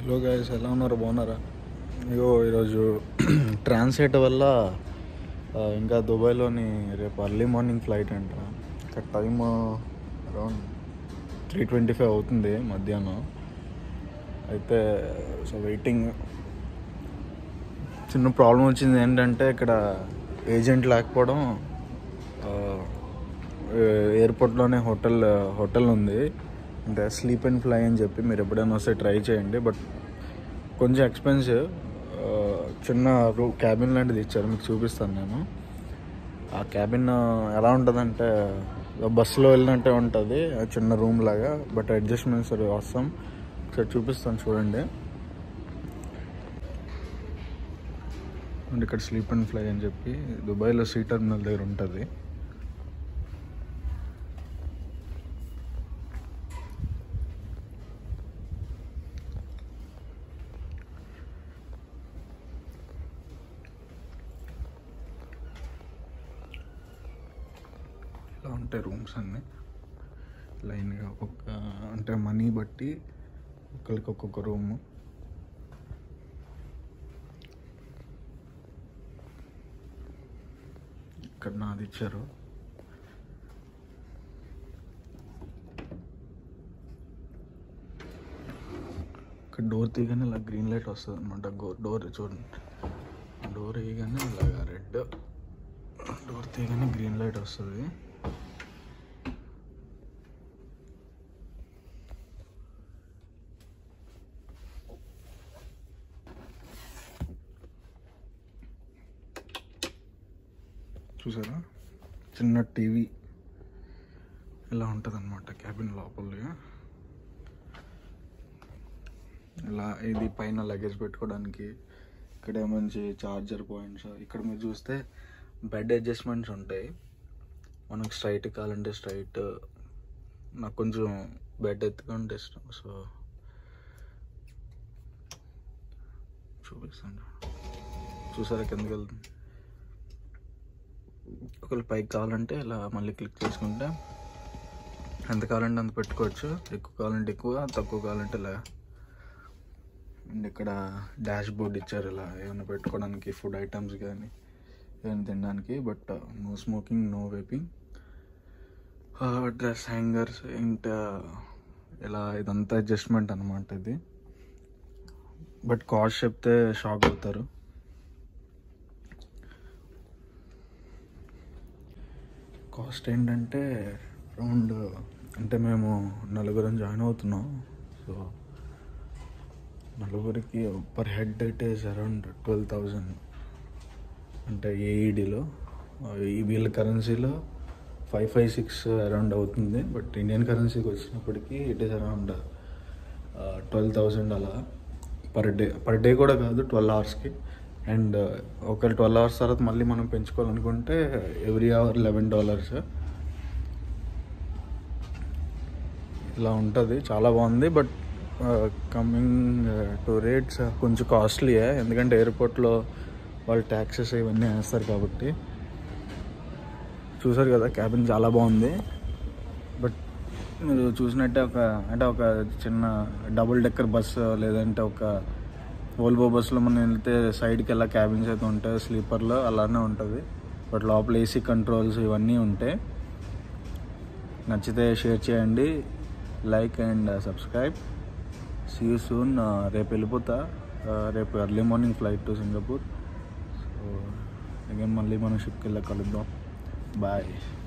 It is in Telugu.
హలో గైస్ ఎలా ఉన్నారు బాగున్నారా ఇగో ఈరోజు ట్రాన్స్లేట్ వల్ల ఆ, ఇంకా దుబాయ్లోని రేపు అర్లీ మార్నింగ్ ఫ్లైట్ అంట ఇక్కడ time around three twenty five అవుతుంది మధ్యాహ్నం అయితే సో వెయిటింగ్ చిన్న ప్రాబ్లం వచ్చింది ఏంటంటే ఇక్కడ ఏజెంట్ లేకపోవడం ఆ, ఎయిర్పోర్ట్లోనే హోటల్ హోటల్ ఉంది అంటే స్లీప్ అండ్ ఫ్లై అని చెప్పి మీరు ఎప్పుడైనా వస్తే ట్రై చేయండి బట్ కొంచెం ఎక్స్పెన్సివ్ చిన్న రూ క్యాబిన్ లాంటిది ఇచ్చారు మీకు చూపిస్తాను నేను ఆ క్యాబిన్ ఎలా ఉంటుందంటే బస్సులో వెళ్ళినట్టే ఉంటుంది ఆ చిన్న రూమ్ లాగా బట్ అడ్జస్ట్మెంట్స్ వస్తాం ఒకసారి చూపిస్తాను చూడండి అండ్ ఇక్కడ స్లీప్ అండ్ ఫ్లై అని చెప్పి దుబాయ్లో సీ టర్మినల్ దగ్గర ఉంటుంది ఇలా ఉంటాయి రూమ్స్ అన్నీ లైన్గా ఒక్కొక్క అంటే మనీ బట్టి ఒక్కరికి ఒక్కొక్క రూము ఇక్కడ నాది ఇచ్చారు ఇక్కడ డోర్ తీయగానే ఇలా గ్రీన్ లైట్ వస్తుంది అనమాట డోర్ చూడండి డోర్ వేయగానే ఇలాగా రెడ్ డోర్ తీయగానే గ్రీన్ లైట్ వస్తుంది చూసారా చిన్న టీవీ ఇలా ఉంటుంది అనమాట క్యాబిన్ లోపల ఇలా ఇది పైన లగేజ్ పెట్టుకోవడానికి ఇక్కడ మంచి చార్జర్ పాయింట్స్ ఇక్కడ మీరు చూస్తే బెడ్ అడ్జస్ట్మెంట్స్ ఉంటాయి మనకు స్ట్రైట్ కావాలంటే స్ట్రైట్ నాకు కొంచెం బెడ్ ఎత్తుకుంటే ఇష్టం సో చూపిస్తాను చూసారా కిందకి వెళ్తుంది ఒకవేళ పైకి కావాలంటే ఇలా మళ్ళీ క్లిక్ చేసుకుంటే ఎంత కావాలంటే అంత పెట్టుకోవచ్చు ఎక్కువ కావాలంటే ఎక్కువ తక్కువ కావాలంటే ఇలా అండ్ ఇక్కడ డాష్ బోర్డ్ ఇచ్చారు ఇలా ఏమైనా పెట్టుకోవడానికి ఫుడ్ ఐటమ్స్ కానీ ఏమైనా తినడానికి but no smoking no vaping dress hangers ఇంకా ఇలా ఇదంతా అడ్జస్ట్మెంట్ అనమాట ఇది బట్ కాస్ట్ చెప్తే షాక్ అవుతారు కాస్ట్ ఏంటంటే అరౌండ్ అంటే మేము నలుగురం జాయిన్ అవుతున్నాం సో నలుగురికి per head it is around twelve thousand అంటే ఏఈడిలో ఈ వీళ్ళ కరెన్సీలో ఫైవ్ ఫైవ్ సిక్స్ అరౌండ్ అవుతుంది బట్ ఇండియన్ కరెన్సీకి వచ్చినప్పటికీ it is around twelve thousand అలా పర్ డే పర్ డే కూడా కాదు ట్వెల్వ్ అవర్స్కి అండ్ ఒకవేళ ట్వెల్వ్ అవర్స్ తర్వాత మళ్ళీ మనం పెంచుకోవాలనుకుంటే ఎవ్రీ అవర్ లెవెన్ డాలర్స్ ఇలా ఉంటుంది చాలా బాగుంది బట్ కమింగ్ టు రేట్స్ కొంచెం కాస్ట్లీయే ఎందుకంటే ఎయిర్పోర్ట్లో వాళ్ళు ట్యాక్సెస్ ఇవన్నీ వేస్తారు కాబట్టి చూసారు కదా క్యాబిన్ చాలా బాగుంది బట్ మీరు చూసినట్టే ఒక అంటే ఒక చిన్న డబుల్ డెక్కర్ బస్సు లేదంటే ఒక వోల్వో బస్సులో మనం వెళ్తే సైడ్కి ఎలా క్యాబిన్స్ అయితే ఉంటాయి స్లీపర్లో అలానే ఉంటుంది బట్ లోపల ఏసీ కంట్రోల్స్ ఇవన్నీ ఉంటాయి నచ్చితే షేర్ చేయండి like and subscribe see you soon రేపు వెళ్ళిపోతా Uh, రేపు early morning flight to Singapore so again మళ్ళీ మనం షిప్కి వెళ్ళి కలుద్దాం బాయ్